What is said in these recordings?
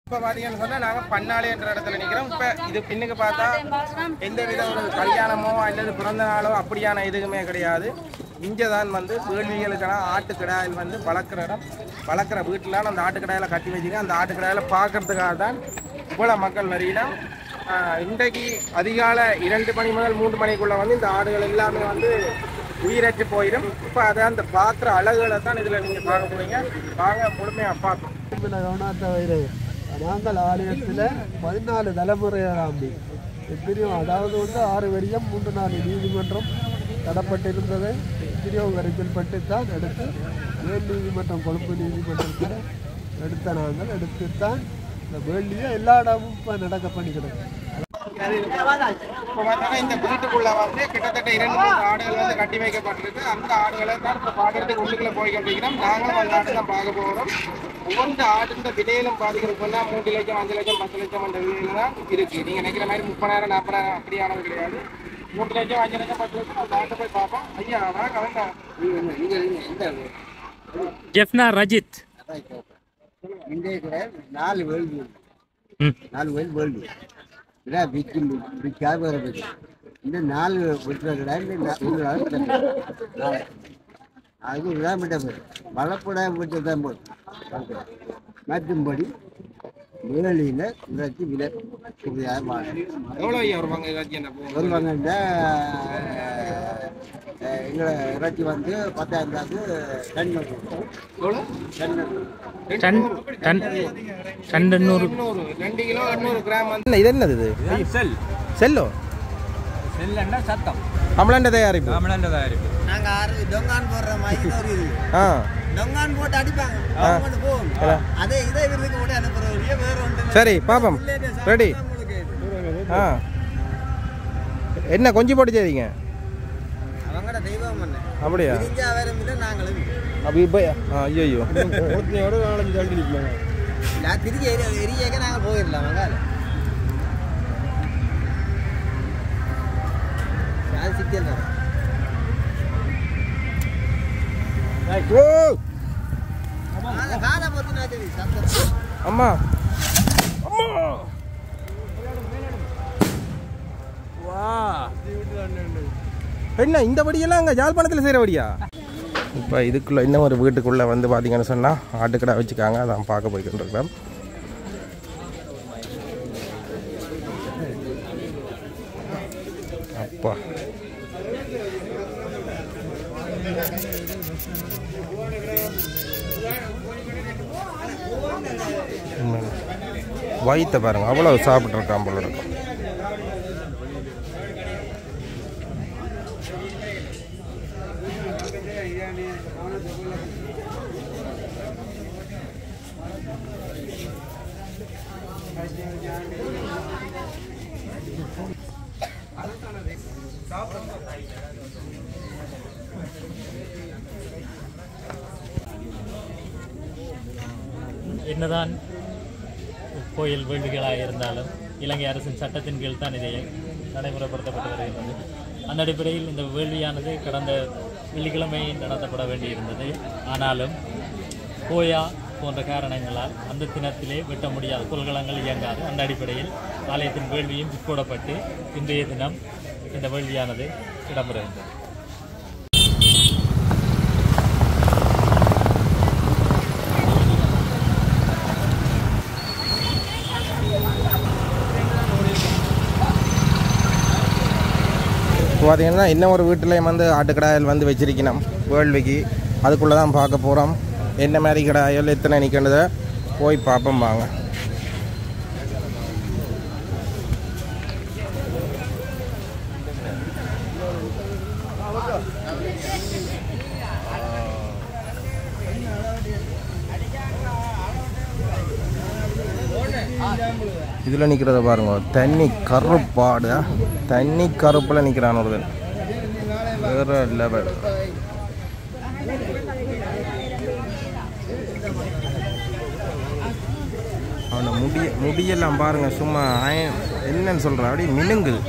இப்போ பார்த்தீங்கன்னு சொன்னால் நாங்கள் பண்ணாலே என்ற இடத்துல நிற்கிறோம் இப்போ இது பின்னுக்கு பார்த்தா எந்த வித ஒரு கல்யாணமோ அல்லது பிறந்த நாளோ அப்படியான எதுவுமே கிடையாது இங்கே தான் வந்து வேள்விகளுக்கான ஆட்டுக்கடாயில் வந்து வளர்க்குற இடம் வளர்க்குற வீட்டில் அந்த ஆட்டுக்கடாயில் கட்டி வச்சுக்க அந்த ஆட்டுக்கடாயில் பார்க்கறதுக்காக தான் இவ்வளோ மக்கள் வரையினா இன்றைக்கு அதிகாலை இரண்டு மணி முதல் மூன்று மணிக்குள்ளே வந்து இந்த ஆடுகள் எல்லாமே வந்து உயிரற்று போயிடும் இப்போ அதை அந்த பாத்திர அழகுகளை தான் இதில் நீங்கள் பார்க்க போறீங்க வாங்க முழுமையாக பார்ப்போம் கவனாத்த வயிறு நாங்கள் ஆலயத்தில் பதினாலு தலைமுறையாம்பி எத்தனையோ அதாவது வந்து ஆறு வரியம் மூன்று நாலு நீதிமன்றம் தடப்பட்டிருந்தது எத்தனையோ வரைக்கும் பட்டு தான் எடுத்து மேல் நீதிமன்றம் கொழும்பு நீதிமன்றத்தில் எடுத்த நாங்கள் எடுத்து தான் இந்த வேள்வியை எல்லா இடமும் இப்போ நடக்க பண்ணிக்கிடுது இப்போ பார்த்தோன்னா இந்த வீட்டுக்குள்ள வந்து கிட்டத்தட்ட இரண்டு மூணு ஆடுகள் வந்து கட்டி வைக்கப்பட்டிருக்கு அந்த ஆடுகளை தான் இப்போ பார்க்கறதுக்கு உள்ளுக்குள்ள போய் கொண்டிருக்கிறோம் நாங்களும் அந்த ஆடு தான் பார்க்க போகிறோம் ஒவ்வொரு ஆடுன்ற விலையிலும் பார்த்தீங்கன்னு சொன்னால் மூன்று லட்சம் அஞ்சு லட்சம் பத்து லட்சம் அந்த விலையில தான் இருக்கு நீங்கள் நினைக்கிற மாதிரி முப்பதாயிரம் நாற்பதாயிரம் அப்படியானது கிடையாது மூன்று லட்சம் அஞ்சு லட்சம் பத்து லட்சம் அந்த ஆட்டை போய் பார்ப்போம் ஐயா வாங்க வேண்டாம் ஜெஃப்னா ரஜித் இன்றைய நாலு வேள்வி ம். நாலு வேல் வேள்வி இதான் விற்கும் விற்காத வரது இந்த நாலு விட்டுற கிடையாது அது விடாமட்ட போய் வளப்படாம விட்டு தான் போய் மற்றும்படி வேலியில் இறைச்சி விலை புதிதாக வாங்க எவ்வளோ ஐயா வருவாங்க ஏதாச்சும் என்ன போகும் வருவாங்க எங்களை இறைச்சி வந்து பத்தாயிரம் டன் எவ்வளோ டன் டன் டன் டன் எண்ணூறு எண்ணூறு ரெண்டு கிலோ எண்ணூறு கிராம் வந்து இது என்னது இது செல் செல்லோ செல்லன்னா சத்தம் அமலாண்ட தயாரிப்பு தமிழன் தயாரிப்பு நாங்க ஆறு டொங்கான் போடுற மாதிரி ஒரு இது ஆ டொங்கான் போட்டு அடிப்பாங்க அவங்க வந்து போகும் அதே இதே விருதுக்கு கூட அனுப்புறவங்க வேற ஒன்று சரி பாப்போம் ரெடி ஆ என்ன கொஞ்சம் போட்டு சரிங்க அவங்களோட தெய்வம் என்ன அப்படியா பிரிஞ்சா வேற இல்லை நாங்களும் அப்படி இப்போ ஐயோ ஐயோ இல்லை திருச்சி எரிய எரியாக்க நாங்கள் போயிடலாம் வங்கால அது சிக்கல் தான் ஓ காதை பற்றினா சரி சத்தம் அம்மா அம்மா வா என்ன இந்த படியெல்லாம் அங்கே யாழ்ப்பாணத்தில் செய்கிற படியா இப்போ இதுக்குள்ள இன்னும் ஒரு வீட்டுக்குள்ளே வந்து பார்த்தீங்கன்னு சொன்னால் ஆட்டுக்கடை வச்சுக்காங்க அதான் பார்க்க போய்கிட்டு இருக்கிறோம் அப்பா உண்மையிலே. வயித்தை பாருங்க அவ்வளோ சாப்பிட்ருக்கான் போல இருக்கும் என்னதான் கோயில் வேள்விகளாக இருந்தாலும் இலங்கை அரசின் சட்டத்தின் கீழ் தான் இதை நடைமுறைப்படுத்தப்பட்டு வருகின்றது அந்த அடிப்படையில் இந்த வேள்வியானது கடந்த வெள்ளிக்கிழமை நடத்தப்பட வேண்டியிருந்தது ஆனாலும் கோயா போன்ற காரணங்களால் அந்த தினத்திலே வெட்ட முடியாத கொள்கலங்கள் இயங்காது அந்த அடிப்படையில் ஆலயத்தின் வேள்வியும் பிற்போடப்பட்டு இன்றைய தினம் இந்த வேள்வியானது இடம்பெறுகின்றது இப்போ பார்த்தீங்கன்னா இன்னும் ஒரு வீட்டிலையும் வந்து ஆட்டுக்கடாயல் வந்து வச்சிருக்கணும் வேள்விக்கு அதுக்குள்ளே தான் பார்க்க போகிறோம் என்ன மாதிரி கடாயல் எத்தனை நிற்கின்றதை போய் பார்ப்போம் வாங்க இதில் நிற்கிறத பாருங்க தண்ணி கருப்பாடு தண்ணி கருப்பில் நிற்கிறான் ஒருத்தன் வேற லெவல் அவனை முடிய முடியெல்லாம் பாருங்க சும்மா அய- என்னன்னு சொல்கிறான் அப்படியே மினுங்குது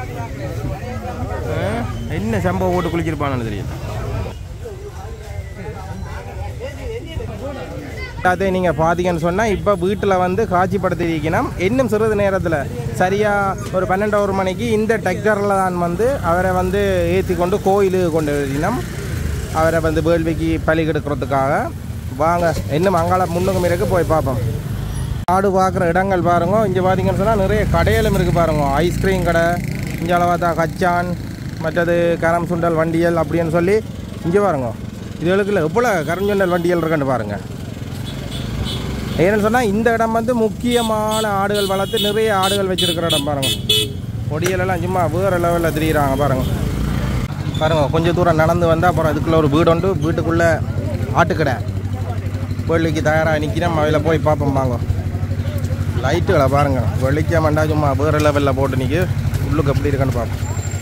ஆ? என்ன சம்பவம் போட்டு குளிச்சிருப்பான்னு தெரியல எல்லாத்தையும் நீங்கள் பார்த்தீங்கன்னு சொன்னால் இப்போ வீட்டில் வந்து காட்சிப்படுத்தியிருக்கணும் இன்னும் சிறிது நேரத்தில் சரியாக ஒரு பன்னெண்டு ஒரு மணிக்கு இந்த டிராக்டரில் தான் வந்து அவரை வந்து ஏற்றி கொண்டு கோயிலுக்கு கொண்டு வரணும் அவரை வந்து வேள்விக்கு பலி கெடுக்கிறதுக்காக வாங்க இன்னும் அங்கால முன்னுக்கும் இருக்கு போய் பார்ப்போம் ஆடு பார்க்குற இடங்கள் பாருங்க இங்கே பார்த்தீங்கன்னு சொன்னால் நிறைய கடையிலும் இருக்குது பாருங்க ஐஸ்கிரீம் கடை இங்கே பார்த்தா கச்சான் மற்றது கரம் சுண்டல் வண்டியல் அப்படின்னு சொல்லி இங்கே பாருங்க இதுகளுக்குள்ள எவ்வளோ கரஞ்சுண்டல் வண்டியல் இருக்குன்னு பாருங்க ஏன்னு சொன்னால் இந்த இடம் வந்து முக்கியமான ஆடுகள் வளர்த்து நிறைய ஆடுகள் வச்சிருக்கிற இடம் பாருங்க பொடியலெல்லாம் சும்மா வேறு லெவலில் திரியிறாங்க பாருங்க பாருங்க கொஞ்சம் தூரம் நடந்து வந்தால் அப்புறம் அதுக்குள்ளே ஒரு வீடு உண்டு வீட்டுக்குள்ளே ஆட்டுக்கடை வேள்விக்கு தயாராக நிற்கிறோம் அதில் போய் பார்ப்போம் வாங்க லைட்டுகளை பாருங்க வெளிச்சம் சும்மா வேறு லெவலில் போட்டு நிற்கி உள்ளுக்கு எப்படி இருக்குன்னு பார்ப்போம்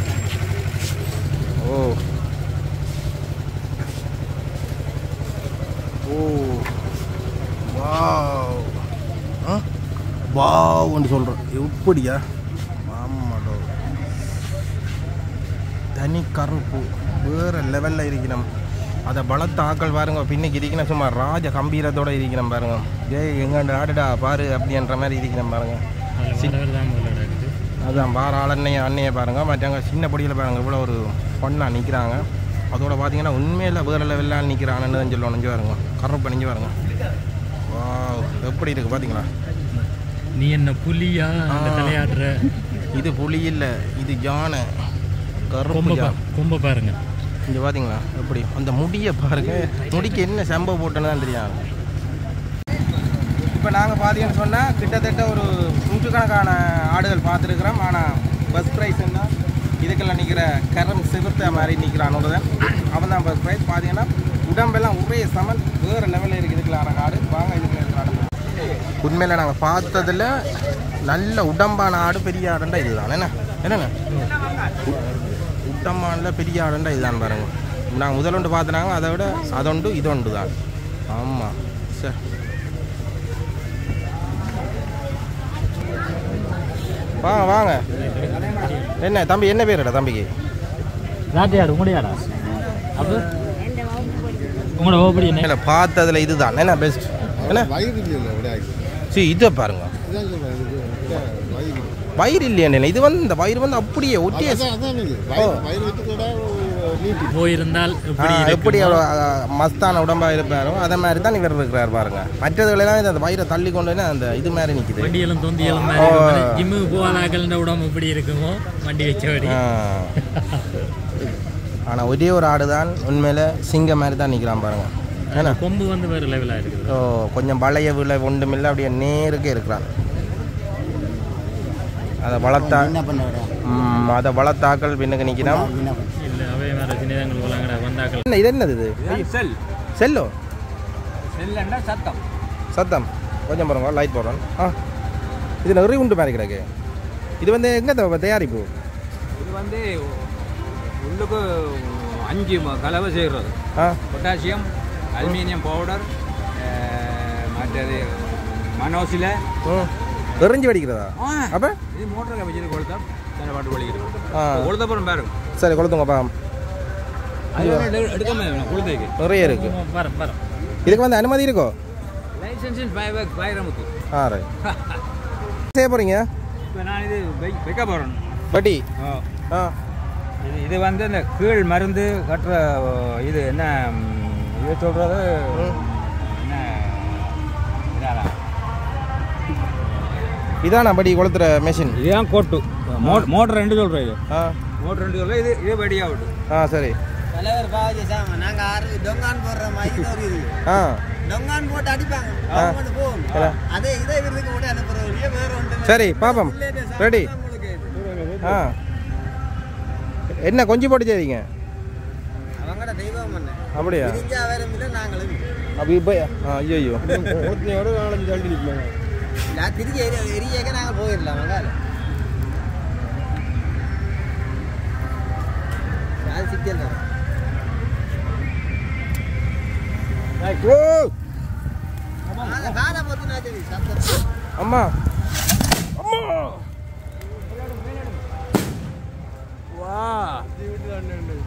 ஓ ஓ வாவ் ஆ வாவ்னு சொல்கிறேன் எப்படியா ஆமாடோ தனி கருப்பு வேறு லெவலில் இருக்கணும் அதை பலத்த ஆக்கள் பாருங்க பின்னுக்கு இருக்கணும் சும்மா ராஜ கம்பீரத்தோட இருக்கணும் பாருங்க ஏய் எங்கண்டு ஆடுடா பாரு அப்படின்ற மாதிரி இருக்கணும் பாருங்க அதில் வரவர் தான் முதல்ல இருக்குது அதான் பார ஆளன்னைய அண்ணையை பாருங்க மற்றவங்க சின்ன பொடியில் பாருங்க இவ்வளோ ஒரு பொண்ணா நிற்கிறாங்க அதோட பார்த்தீங்கன்னா உண்மையில் வேறு லெவலில் நிற்கிறான்னு தான் சொல்லணும் நெஞ்சு பாருங்க கருப்பு நெஞ்சு பாருங்க வா எப்படி இருக்குது பார்த்தீங்களா நீ என்ன புலியா அந்த ஆ. தலையாடுற இது புலி இல்லை இது யானை கருப்பு கொம்ப பா யானை கொம்ப பாருங்க இங்கே பார்த்தீங்களா எப்படி அந்த முடியை பாருங்க முடிக்கு என்ன செம்ப போட்டுன்னு தான் தெரியாது இப்போ நாங்கள் பார்த்தீங்கன்னு சொன்னால் கிட்டத்தட்ட ஒரு நூற்றுக்கணக்கான ஆடுகள் பார்த்துருக்குறோம் ஆனால் பஸ் ப்ரைஸ்ன்னா இதுக்கெல்லாம் நிற்கிற கரம் சிவத்த மாதிரி நிற்கிறான் தான் அவன் தான் பஸ் ப்ரைஸ் பார்த்தீங்கன்னா உடம்பெல்லாம் ஒரே சமன் வேறு லெவலில் இருக்குது இதுக்கெல்லாம் ஆடு வாங்க இதுக்கு இருக்கிற உண்மையில் நாங்கள் பார்த்ததில் நல்ல உடம்பான ஆடு பெரிய ஆடுண்டா இதுதான் என்ன என்னண்ணே உட்டம்மானில் பெரிய ஆடுண்டா இதுதான் பாருங்க நாங்கள் முதல் ஒன்று பார்த்துனாங்க அதை விட அதொண்டு இதொண்டு தான் ஆமாம் சார் வாங்க வாங்க என்ன தம்பி என்ன பேருடா தம்பிக்கு ராட்டியாடு உங்களுடையாடா அப்போ உங்களோட ஓப்படி என்ன இல்லை பார்த்ததில் இதுதான் என்ன பெஸ்ட் என்ன வயிறு இல்லை விடாது சரி இதை பாருங்க இதான் சொல்கிறேன் இதுக்கு வயிறு வயிறு இல்லையா இது வந்து இந்த வயிறு வந்து அப்படியே ஒட்டியே அதான் அதான் நீங்க வயிறு வயிறு விட்டு கூட நீட்டி போயிருந்தால் ஆ, எப்படி எப்படி இருக்குமோ, அவ்வளோ அஹ், மஸ்தான உடம்பா இருப்பாரோ அதே மாதிரி தான் இவர் இருக்கிறார் பாருங்க மற்றதுகளெல்லாம் இந்த வயிறை தள்ளி கொண்டு அந்த இது மாதிரி நிற்குது வண்டியெல்லாம் தொந்தியெல்லாம் ஓ. மாதிரி ஜிம்முக்கு போகாதாக்கள் உடம்பு எப்படி இருக்குமோ வண்டி வச்சபடி ஆனால் ஒரே ஒரு ஆடு தான் உண்மையில் சிங்கம் மாதிரி தான் நிற்கிறான் பாருங்க ஏன்னா கொம்பு வந்து வேறு லெவலாக இருக்குது ஓ கொஞ்சம் பழைய விலை ஒன்றுமில்லை அப்படியே நேருக்கே இருக்கிறான் அதை வளர்த்தா ம், அதை வளர்த்தாக்கள் பின்னுக்கு நிற்கிறான் இல்லை அவை வேறு சின்னதங்கள் போலாங்கடா வந்தாக்கள் என்ன இது என்னது இது செல் செல்லோ செல்லண்டா சத்தம் சத்தம் கொஞ்சம் பாருங்க லைட் போடுறோம் ஆ இது நிறைய உண்டு மாதிரி கிடக்கு இது வந்து எங்கே தயாரிப்பு இது வந்து உள்ளுக்கு அஞ்சு ம- கலவை செய்கிறது ஆ பொட்டாசியம் அலுமினியம் பவுடர் மற்றது மனோசில ம் எறிஞ்சு வெடிக்கிறதா அப்போ இது மோட்டருக்கு வச்சுட்டு கொடுத்தா சில பாட்டு ஒழிக்கிறது ஆ கொடுத்தப்புறம் பாருங்க சரி கொளுத்துங்கப்பா அது எடு- எடுக்காம கொடுத்ததுக்கு நிறைய இருக்கு வர வர இதுக்கு வந்து அனுமதி இருக்கோ லைசன்ஸ் பய பயரமுக்கு ஆ ரைட் செய்ய போகிறீங்க இப்போ நான் இது வை- வைக்க போகிறேன் வட்டி ஆ இது இது வந்து இந்த கீழ் மருந்து கட்டுற இது என்ன ம், இது சொல்கிறது என்ன இதானா? இதானா படி கொளுத்துற மெஷின் இதுதான் கோட்டு மோட் மோட்டர் ரெண்டு சொல்கிறேன் இது ஆ மோட்டர் ரெண்டு சொல்கிறேன் இது இது வெடி ஆகுது ஆ சரி தலைவர் பாவஜி சாம நாங்க ஆறு டொங்கான் போடுற மாதிரி ஒரு இது ஆ டொங்கான் போட்டு அடிப்பாங்க அவங்க கொண்டு போகும் அதே இதே விருதுக்கு கூட அனுப்புறவங்க வேற ஒன்று சரி பாப்போம் ரெடி ஆ என்ன கொஞ்சம் போட்டு செய்வீங்க அவங்களோட தெய்வம் என்ன அப்படியா பிரிஞ்சா வேற இல்லை நாங்களும் அப்போ இப்போ ஆ ஐயோ இல்லை திருச்சி எரிய எரியாக்க நாங்கள் போயிடலாம் வங்கால அது சிக்கல் தான் ஓ காதை பற்றினா சரி சத்தம் அம்மா அம்மா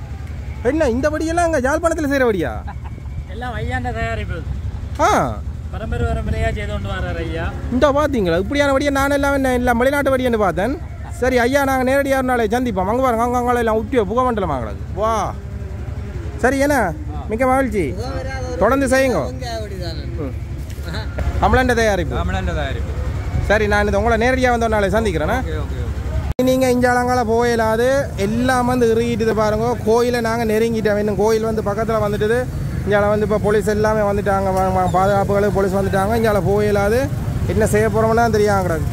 என்ன இந்த வடியெல்லாம் அங்கே யாழ்ப்பாணத்தில் செய்கிற வடியா எல்லாம் வையாண்ட தயாரிப்பு ஆ பரம்பரை பரம்பரையா செய்து கொண்டு வர்றாரு ஐயா இந்த பார்த்தீங்களா இப்படியான வடியை நான் எல்லாம் என்ன எல்லாம் வெளிநாட்டு வடியன்னு பார்த்தேன் சரி ஐயா நாங்கள் நேரடியாக ஒரு நாளை சந்திப்போம் அங்கே பாருங்க அங்கே அங்கே எல்லாம் உட்டியோ புகமண்டலம் வாங்கலாது வா சரி என்ன மிக்க மகிழ்ச்சி தொடர்ந்து செய்யுங்க ம். கமலண்ட தயாரிப்பு தமிழன் தயாரிப்பு சரி நான் இது உங்களை நேரடியாக வந்து ஒரு நாளை சந்திக்கிறேன்னா ஓகே ஓகே ஓகே நீங்கள் இஞ்சாலங்கால போயிடாது எல்லாம் வந்து இறுகிட்டுது பாருங்க கோயிலை நாங்கள் நெருங்கிட்டோம் இன்னும் கோயில் வந்து பக்கத்தில் வந்துட்டுது இஞ்சால வந்து இப்போ போலீஸ் எல்லாமே வந்துட்டாங்க வா- வா- பாதுகாப்புகளுக்கு போலீஸ் வந்துட்டாங்க இஞ்சால போயிடாது என்ன செய்ய போகிறோம்னா தெரியாம கிடக்கு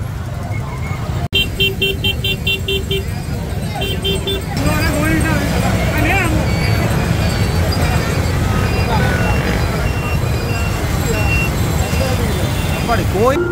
அப்பாடி கோயில்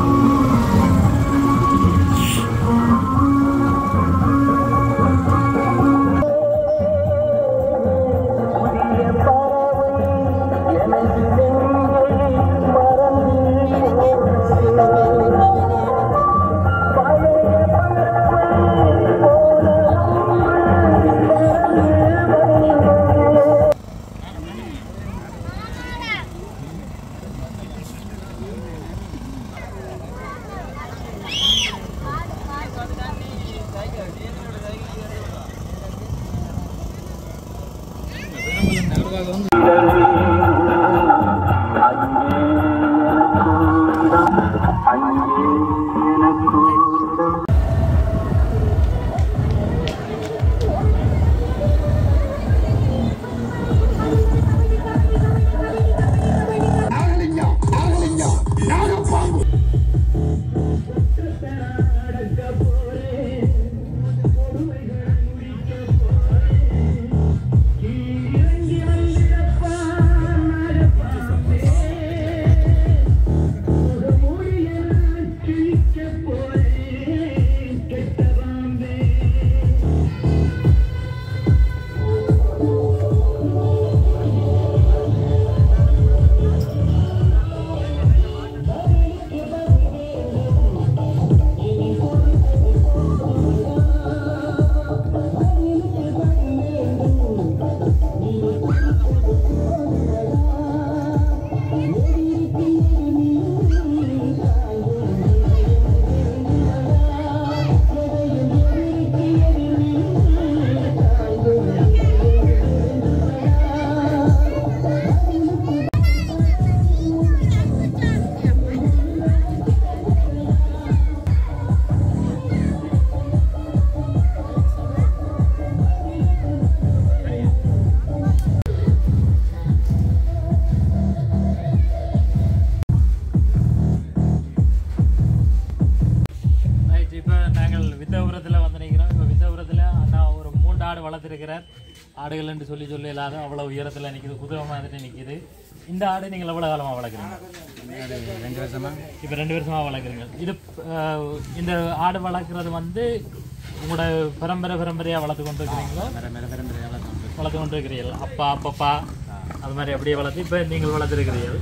ரைட் இப்போ நாங்கள் வித்தபுரத்தில் வந்து நிற்கிறோம் இப்போ வித்தபுரத்தில் அண்ணா ஒரு மூன்று ஆடு வளர்த்துருக்கிறார் ஆடுகள் என்று சொல்லி சொல்லி இல்லாத அவ்வளோ உயரத்தில் நிற்கிது குதிரை மாதிரி நிற்கிது இந்த ஆடு நீங்கள் எவ்வளோ காலமாக வளர்க்குறீங்க ரெண்டு வருஷமா இப்போ ரெண்டு வருஷமாக வளர்க்குறீங்க இது அஹ், இந்த ஆடு வளர்க்குறது வந்து உங்களோட பரம்பரை பரம்பரையாக வளர்த்து கொண்டு இருக்கிறீங்களோ வேற வேற வேற வேற வளர்த்து கொண்டு இருக்கிறீர்கள் அப்பா அப்பப்பா அது மாதிரி அப்படியே வளர்த்து இப்போ நீங்கள் வளர்த்துருக்கிறீர்கள்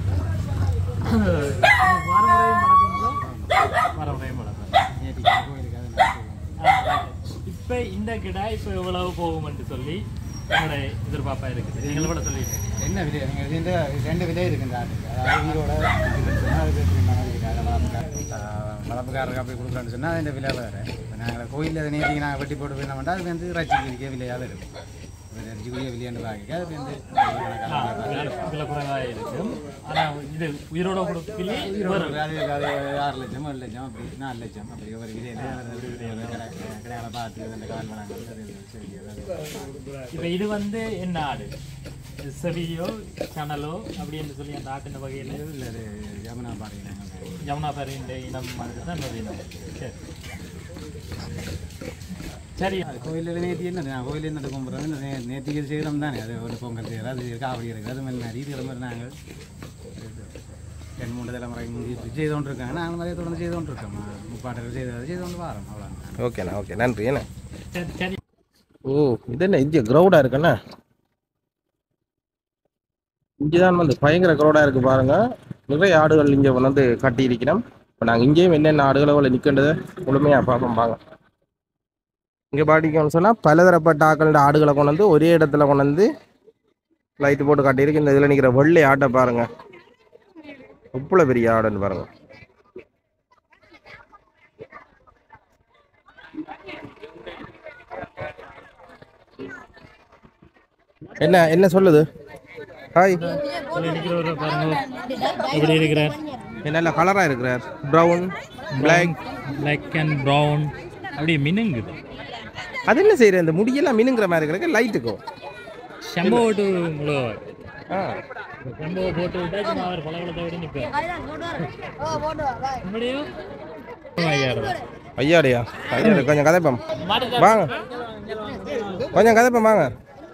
வாரமுறையும் வளர்ப்பீங்களோ வாரமுறையும் வளர்ப்பேன் கோயிலுக்கு அது இப்போ இந்த கிடா இப்போ எவ்வளவு போகும் என்று சொல்லி என்னோட எதிர்பார்ப்பா இருக்குது நீங்கள் கூட சொல்லிட்டு என்ன விலை நீங்கள் இந்த ரெண்டு விலை இருக்குங்க ஆட்டுக்கு அதாவது உயிரோட சொன்னால் அது வளர்ப்புக்காரருக்கு அப்படி கொடுக்குறான்னு சொன்னால் இந்த விலை வேறு இப்போ நாங்கள் கோயிலில் அதை நேற்றுக்கு நாங்கள் வெட்டி போட்டு போயிட மாட்டோம் அது வந்து இறைச்சிக்கு இருக்க விலையாக வரும் இறைச்சிக்குரிய விலையாண்டு பார்க்க அது வந்து விலை குறைவாக இருக்கும் ஆனால் இது உயிரோட கொடுக்கல ஒரு அது அது ஆறு லட்சம் ஏழு லட்சம் அப்படி நாலு லட்சம் அப்படி ஒரு விலையில் கடையாள பார்த்து அந்த கால் வளங்கள் அது சரி அது இப்போ இது வந்து என்ன ஆடு இது செவியோ சணலோ அப்படி என்று சொல்லி அந்த ஆட்டின வகையில் இல்லை அது யமுனா பாருங்க நாங்கள் ஜமுனாபாரின்ற இனம் மாதிரி தான் இன்னொரு இனம் சரி சரி கோயிலில் நேற்று என்ன நான் கோயிலில் என்ன கும்பிட்றது நே நேற்றுக்கு செய்கிறோம் தானே அது ஒரு பொங்கல் செய்கிறது அது காவடி இருக்குது அது மாதிரி நிறைய கிழமை நாங்கள் ரெண்டு மூணு தலைமுறை முந்தி செய்து கொண்டு இருக்காங்க நாங்களும் அதே தொடர்ந்து செய்து கொண்டு இருக்கோம் முப்பாட்டர்கள் செய்து செய்து கொண்டு வரோம் அவ்வளோ ஓகேண்ணா ஓகே நன்றி என்ன சரி சரி ஓ இது என்ன இங்கே க்ரௌடாக இருக்குண்ணா இங்கே தான் வந்து பயங்கர க்ரௌடாக இருக்குது பாருங்க நிறைய ஆடுகள் இங்கே வந்து கட்டி இருக்கிறோம் இப்போ நாங்கள் இங்கேயும் என்னென்ன ஆடுகளை உள்ள நிற்கின்றதை முழுமையாக பார்ப்போம் பாங்க இங்கே பாட்டிக்கணும்னு சொன்னால் பலதரப்பட்ட ஆக்களோட ஆடுகளை கொண்டு வந்து ஒரே இடத்துல கொண்டு வந்து லைட்டு போட்டு காட்டியிருக்கு இந்த இதில் நிற்கிற வெள்ளை ஆட்டை பாருங்க இவ்வளோ பெரிய ஆடுன்னு பாருங்க என்ன என்ன சொல்லுது ஹாய் இருக்கிறவரை பாருங்க எப்படி இருக்கிறார் நல்ல கலராக இருக்கிறார் brown black black and brown அப்படியே மினுங்குது அது என்ன செய்யற இந்த முடியெல்லாம் மினுங்கிற மாதிரி இருக்கு லைட்டுக்கும் செம்ப ஓட்டு முழுவா ஆ செம்ப போட்டு விட்டா சும்மா அவர் பழவளத்தை விட நிற்பார் முடியும் ஐயாடியா ஐயா கொஞ்சம் கதைப்பம் வாங்க கொஞ்சம் கதைப்பம் வாங்க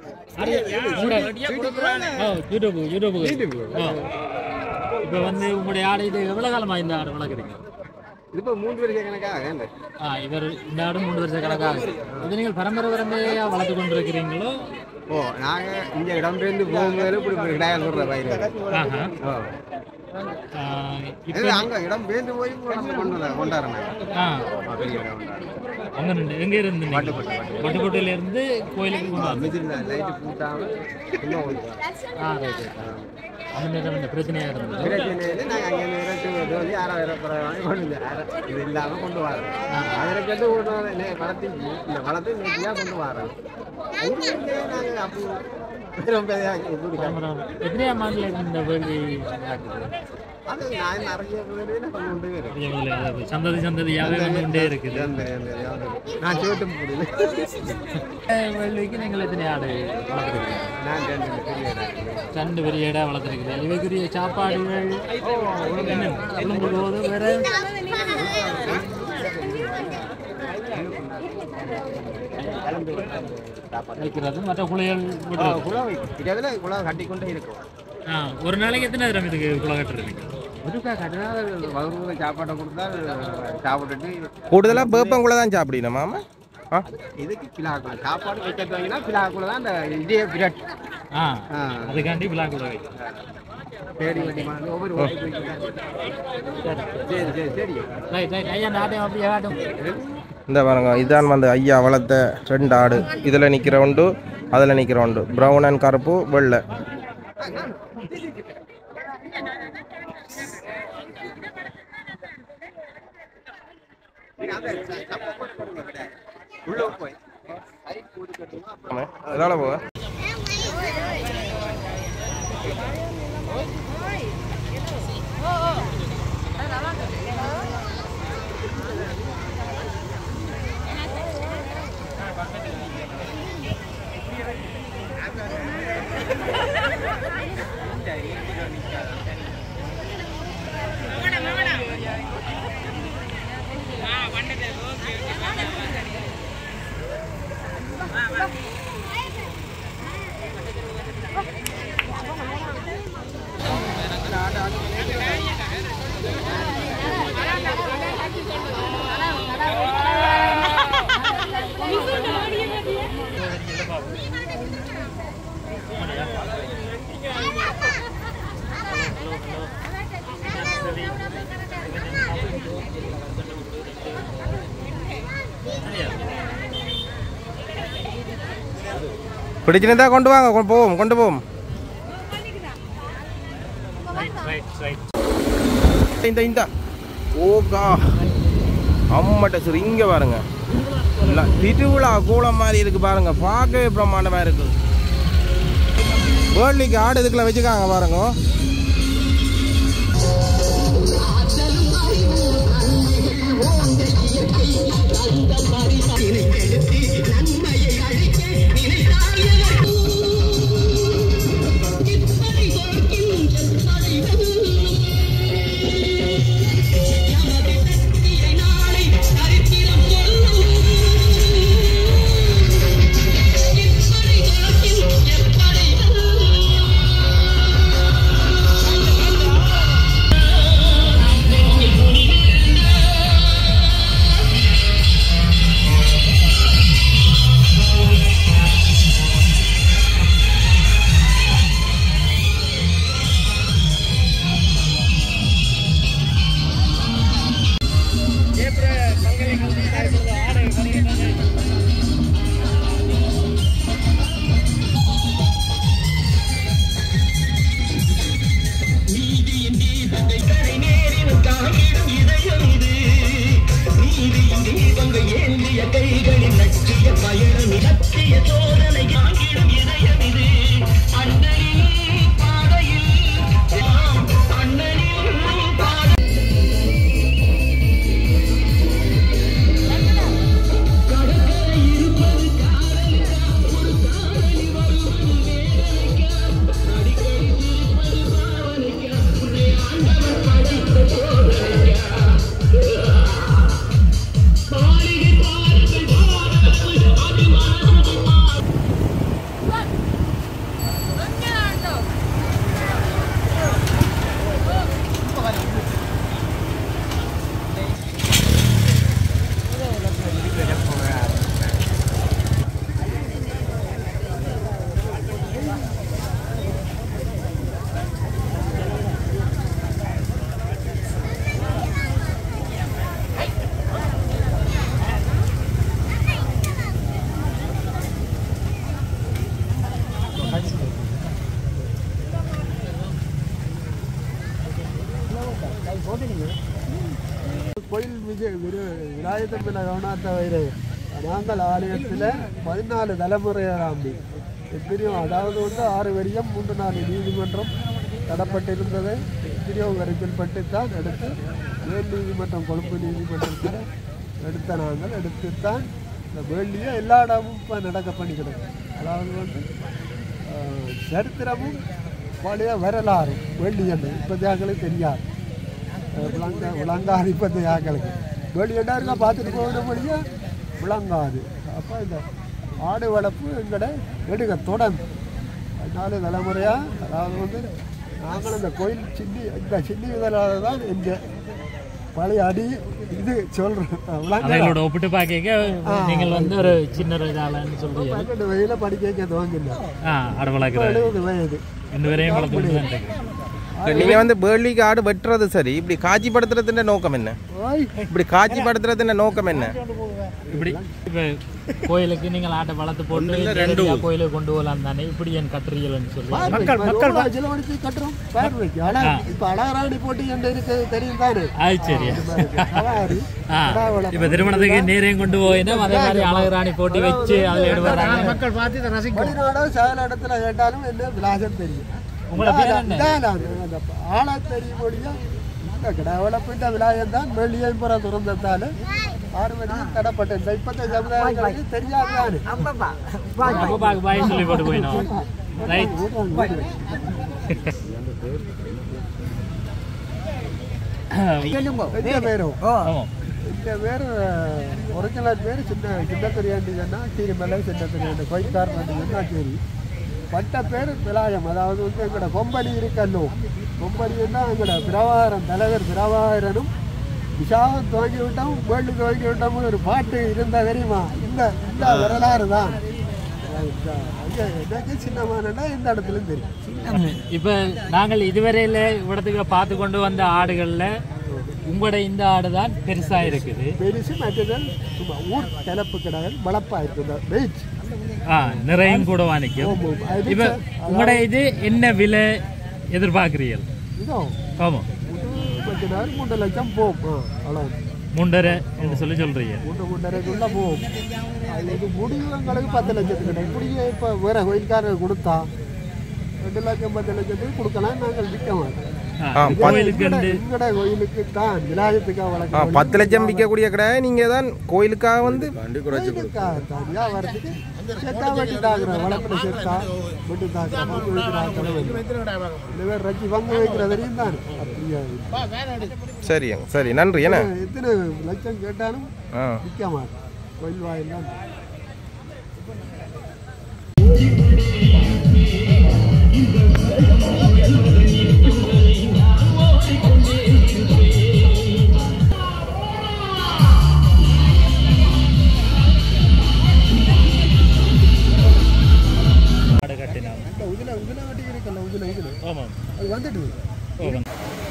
யூடியூப் யூடியூப் இப்போ வந்து உங்களுடைய ஆடு இது எவ்வளோ காலமாக இந்த ஆடு வளர்க்குறீங்க இப்போ மூன்று வருஷம் கணக்காக ஆ இவர் இந்த ஆடு மூணு வருஷ கணக்காக இது நீங்கள் பரம்பரை பரம்பரையாக வளர்த்து கொண்டிருக்கிறீங்களோ ஓ நாங்கள் இங்கே இடம்பெயர்ந்து போகும்போது இப்படி இப்படி கிடையாது சொல்கிற பயிர் ஆஹா ஓ ஆ, இப்போ இது அங்கே இடம் பேர்ந்து போய் நம்ம கொண்டு கொண்டாடுறேன் ஆ பெரிய இடம் கொண்டாடுறேன் அங்கே இருந்து எங்கே இருந்து வட்டுக்கோட்டையில இருந்து கோயிலுக்கு கொண்டு வந்து மிதில் லைட்டு பூட்டாமல் இன்னும் ஒரு ஆ ரைட் அந்த நேரம் இந்த பிரச்சனையாக இருந்தது பிரச்சனையில் நாங்கள் அங்கே இறச்சி வந்து யாராவது வாங்கி கொண்டு வந்து யாரும் இது இல்லாமல் கொண்டு வரோம் அதற்கு வந்து ஒரு நாள் நே- வளர்த்து இந்த வளர்த்து நேர்த்தியாக கொண்டு வரோம் நாங்கள் அப்போ ரொம்ப இதாக பரம்பரை எத்தனையாம் ஆண்டில் இருந்து இந்த வேள்வி நடக்குது அது நான் நிறைய பேர் கொண்டு கொண்டு வரேன் பெரிய முதல்ல அதாவது சந்ததி சந்ததியாகவே வந்து கொண்டே இருக்குது நான் சோட்டு முடியல வேள்விக்கு நீங்கள் எத்தனை ஆடு வளர்த்துருக்கீங்க நான் ரெண்டு பெரிய இடம். ரெண்டு பெரிய இடம் வளர்த்துருக்குது இவைக்குரிய சாப்பாடுகள் என்ன சொல்லும் போது வேற வைக்கிறது மற்ற குளியல் விடுறது குளம் கிட்டத்தட்ட குளம் கட்டிக்கொண்டே இருக்கும் ஆ ஒரு நாளைக்கு எத்தனை தரம் இதுக்கு குளம் கட்டுறீங்க ஒருக்கா கட்டினா வகுப்பு சாப்பாட்டை கொடுத்தா சாப்பிட்டுட்டு கூடுதலாக வேப்பங்குள்ள தான் சாப்பிடணும் மாமா ஆ இதுக்கு பிலாக்குள்ள சாப்பாடு வைக்கிறது வாங்கினா பிலாக்குள்ள தான் அந்த இதே பிரெட் ஆ ஆ அதுக்காண்டி விழா கூட வை தேடி வண்டி மாதிரி ஒவ்வொரு ஓட்டுக்கு சரி சரி சரி ரைட் ரைட் ஐயா அந்த ஆட்டையும் அப்படியே ஆட்டும் இந்த பாருங்க இதான் வந்து ஐயா வளர்த்த ரெண்டு ஆடு இதில் நிற்கிற உண்டு அதில் நிற்கிற உண்டு ப்ரௌன் அண்ட் கருப்பு வெள்ளை உள்ள போய் எதால போக பிடிச்சிருந்தா கொண்டு வாங்க கொண்டு போவோம் கொண்டு போவோம் ரைட் ரைட் ரைட் இந்த இந்த ஓகா அம்மட்ட சரி இங்க பாருங்க இல்ல, திருவிழா கூலம் மாதிரி இருக்கு பாருங்க பார்க்கவே பிரம்மாண்டமா இருக்கு வேர்ல்டுக்கு ஆடு இதுக்குள்ள வச்சுக்காங்க பாருங்க Thank you. கோயில் விஜய் விரு விநாயகர் பின்ன கவனாத்த வயிறு நாங்கள் ஆலயத்தில் பதினாலு தலைமுறையாம்பி எத்தனையோ அதாவது வந்து ஆறு வரியம் மூன்று நாலு நீதிமன்றம் தடப்பட்டிருந்தது எத்தனையோ வரைக்கும் பட்டு தான் எடுத்து மேல் நீதிமன்றம் கொழும்பு நீதிமன்றத்தில் எடுத்த நாங்கள் எடுத்துத்தான் இந்த வேள்வியை எல்லா இடமும் இப்போ நடக்க பண்ணிக்கிடும் அதாவது வந்து ஆஹ், சரித்திரமும் பழைய வரலாறும் வேள்வியன்னு இப்போதையாக்களுக்கு தெரியாது விளங்க விளங்காது இப்போத்த ஆக்களுக்கு வெளியிடா இருக்கா பார்த்துட்டு போகிற முடிய விளங்காது அப்போ இந்த ஆடு வளர்ப்பு எங்கட எடுக்க தொடர்ந்து நாலு தலைமுறையாக அதாவது வந்து நாங்களும் இந்த கோயில் சின்னி இந்த சின்னி இதழால் தான் இந்த பழைய அடி இது சொல்கிறோம் விளங்க அதைகளோட ஒப்பிட்டு பார்க்க நீங்கள் வந்து ஒரு சின்ன இதாலன்னு சொல்றீங்க பன்னெண்டு வயதில் படிக்க வைக்க துவங்கினா ஆ ஆடு வளர்க்குற எழுபது வயது ரெண்டு பேரையும் வளர்த்து தான் இருக்கு நீங்க வந்து பேர்லிக்கு ஆடு வெட்டுறது சரி இப்படி காட்சிப்படுத்துறதுன்ற நோக்கம் என்ன ஓய் இப்படி காட்சிப்படுத்துறதுன்ற நோக்கம் என்ன இப்படி இப்போ கோயிலுக்கு நீங்கள் ஆட்டை வளர்த்து போட்டு நேரடியா கோயிலுக்கு கொண்டு போகலாம் தானே இப்படி என் கட்டுறீங்கன்னு சொல்லி மக்கள் மக்கள் சிலவழிச்சு கட்டுறோம் பார்வைக்கு அழ இப்போ அழகராணி போட்டி என்று இருக்கு தெரியும் தானே அது சரியா அழகாரி ஆ இப்போ திருமணத்துக்கு நேரையும் கொண்டு போயினா அதே மாதிரி அழகுராணி போட்டி வச்சு அதில் எடுவாங்க வெளிநாடோ சேல இடத்துல கேட்டாலும் என்ன விலாசம் தெரியும் உங்களோட பேர் என்ன? இதான் நான் அந்த ஆளா தெரியும் ஒழிய இந்த கடவுளப்பு இந்த விலாயம் தான் வெளியே புற துறந்ததால ஆறு மணிக்கு தடப்பட்ட இந்த இப்பத்த சமுதாயங்களுக்கு தெரியாது அப்போ பார்க்க பாய் சொல்லி போட்டு போயினோம் ரைட் எந்த பேரும் ஆமாம் இந்த பேர் ஒரிஜினல் பேர் சின்ன சின்ன பெரியாண்டி சொன்னா கீரிமலை சின்ன பெரியாண்டி கோயில்காரன் சொன்னா சரி பட்ட பேர் விலாயம் அதாவது வந்து எங்களோட கொம்பனி இருக்கல்லோ கொம்பனின்னா எங்களோட பிரபாகரன் தலைவர் பிரபாகரனும் விஷாகம் துவங்கி விட்டோம் வேண்டு துவங்கி விட்டோம்னு ஒரு பாட்டு இருந்தா தெரியுமா இந்த இந்த வரலாறு தான் எனக்கு சின்னமானன்னா இந்த இடத்துலையும் தெரியும் இப்போ நாங்கள் இதுவரையில் இடத்துக்கு பார்த்து கொண்டு வந்த ஆடுகளில் உங்களோட இந்த ஆடு தான் பெருசாக இருக்குது பெருசு மற்றதல் சும்மா ஊர் கிளப்பு கடைகள் வளப்பா இருக்குது பீச் ஆ நிறையும் கூட நிற்கும் ஆமாம். அது இப்போ உங்களோட இது என்ன விலை எதிர்பார்க்குறீர்கள் இதோ ஆமாம் கொஞ்ச நேரம் மூன்று லட்சம் போகும் அவ்வளோ மூன்றரை என்று சொல்லி சொல்கிறீங்க மூன்று மூன்றரைக்குள்ள போகும் அது இது முடிவு எங்களுக்கு பத்து லட்சத்துக்கு இப்படியே இப்போ வேற கோயில்காரர் கொடுத்தா ரெண்டு லட்சம் பத்து லட்சத்துக்கு கொடுக்கலாம் நாங்கள் விற்க மாட்டோம் ஆ, கோயிலுக்கு எங்கட- வந்து எங்கட கோயிலுக்கு தான் விநாயகத்துக்காக ஆ வளர்க்க பத்து லட்சம் விற்கக்கூடிய கடை நீங்க தான் கோயிலுக்காக வந்து கோயிலுக்காக தான் வியாபாரத்துக்கு செத்தா வெட்டி தாக்குறோம் வளர்ப்பில் செத்தா வெட்டி தாக்குறோம் பங்கு வைக்கிறாங்க இந்த பேர் ரச்சி பங்கு வைக்கிற வரையும் தான் அப்படியா சரிங்க சரி நன்றி என்ன எத்தனை லட்சம் கேட்டாலும் ஆ விற்க மாட்டோம் கோயில் வாயில் தான் ஆடு கட்டினோம் இந்த உதில உதில வட்டி இருக்குல்ல உதில உதில ஆமாம் அது வந்துட்டு ஆமாம்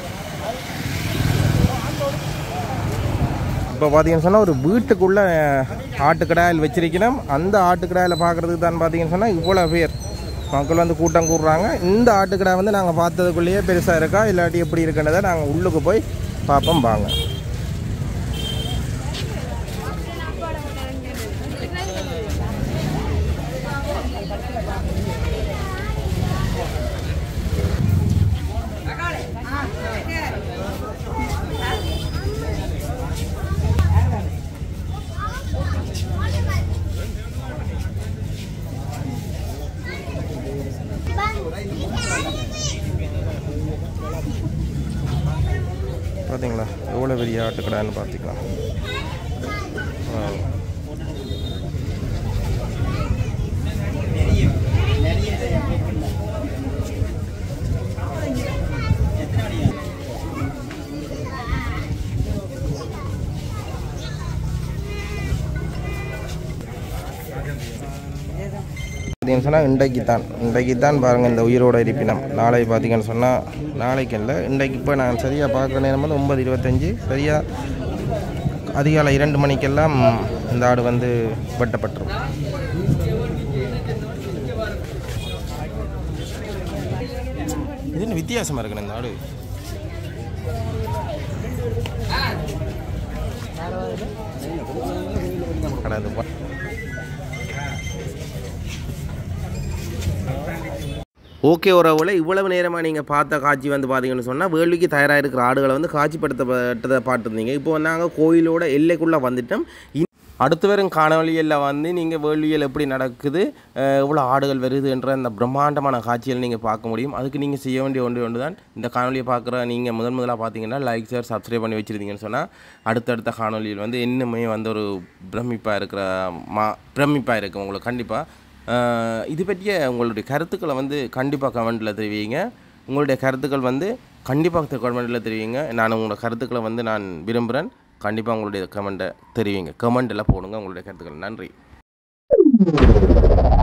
இப்போ பார்த்தீங்கன்னு சொன்னால் ஒரு வீட்டுக்குள்ளே ஆட்டுக்கடாயில் வச்சிருக்கிறோம் அந்த ஆட்டுக்கடாயில் பார்க்குறதுக்கு தான் பார்த்தீங்கன்னு சொன்னால் இவ்வளோ பேர் மக்கள் வந்து கூட்டம் கூடுறாங்க இந்த ஆட்டுக்கடா வந்து நாங்கள் பார்த்ததுக்குள்ளேயே பெருசாக இருக்கா இல்லாட்டி எப்படி இருக்குன்றதை நாங்கள் உள்ளுக்கு போய் பார்ப்போம் வாங்க ஆட்டுக்கடான்னு பார்த்துக்கலாம் Wow. பார்த்தீங்கன்னு சொன்னால் இன்றைக்கு தான் இன்றைக்கு தான் பாருங்கள் இந்த உயிரோட இருப்பினம் நாளை பார்த்தீங்கன்னு சொன்னால் நாளைக்கு இல்லை இன்றைக்கு இப்போ நான் சரியாக பார்க்குற நேரம் வந்து ஒன்பது இருபத்தஞ்சி சரியாக அதிகாலை இரண்டு மணிக்கெல்லாம் இந்த ஆடு வந்து வெட்டப்பட்டுரும் இது என்ன வித்தியாசமாக இருக்குண்ணே இந்த ஆடு அட, அது பா- ஓகே உறவுல இவ்வளவு நேரமாக நீங்கள் பார்த்த காட்சி வந்து பார்த்தீங்கன்னு சொன்னால் வேள்விக்கு தயாராக இருக்கிற ஆடுகளை வந்து காட்சிப்படுத்தப்பட்டதை பார்த்துருந்தீங்க இப்போ நாங்கள் கோயிலோட எல்லைக்குள்ளே வந்துட்டோம் இன்- அடுத்து வரும் காணொலியில் வந்து நீங்கள் வேள்வியல் எப்படி நடக்குது அஹ் எவ்வளோ ஆடுகள் வருதுன்ற அந்த பிரம்மாண்டமான காட்சியில் நீங்கள் பார்க்க முடியும் அதுக்கு நீங்கள் செய்ய வேண்டிய ஒன்று ஒன்று தான் இந்த காணொலியை பார்க்குற நீங்கள் முதன் முதலாக பார்த்தீங்கன்னா லைக் ஷேர் சப்ஸ்கிரைப் பண்ணி வச்சுருந்தீங்கன்னு சொன்னால் அடுத்தடுத்த காணொலியில் வந்து இன்னுமே வந்து ஒரு பிரமிப்பாக இருக்கிற மா பிரமிப்பாக இருக்கும் உங்களுக்கு கண்டிப்பாக ஆஹ் இது பற்றிய உங்களுடைய கருத்துக்களை வந்து கண்டிப்பாக கமெண்ட்டில் தெரிவிங்க உங்களுடைய கருத்துக்கள் வந்து கண்டிப்பாக கமெண்ட்டில் தெரிவிங்க நான் உங்களோட கருத்துக்களை வந்து நான் விரும்புகிறேன் கண்டிப்பாக உங்களுடைய கமெண்ட்டை தெரிவிங்க கமெண்டில் போடுங்க உங்களுடைய கருத்துக்கள் நன்றி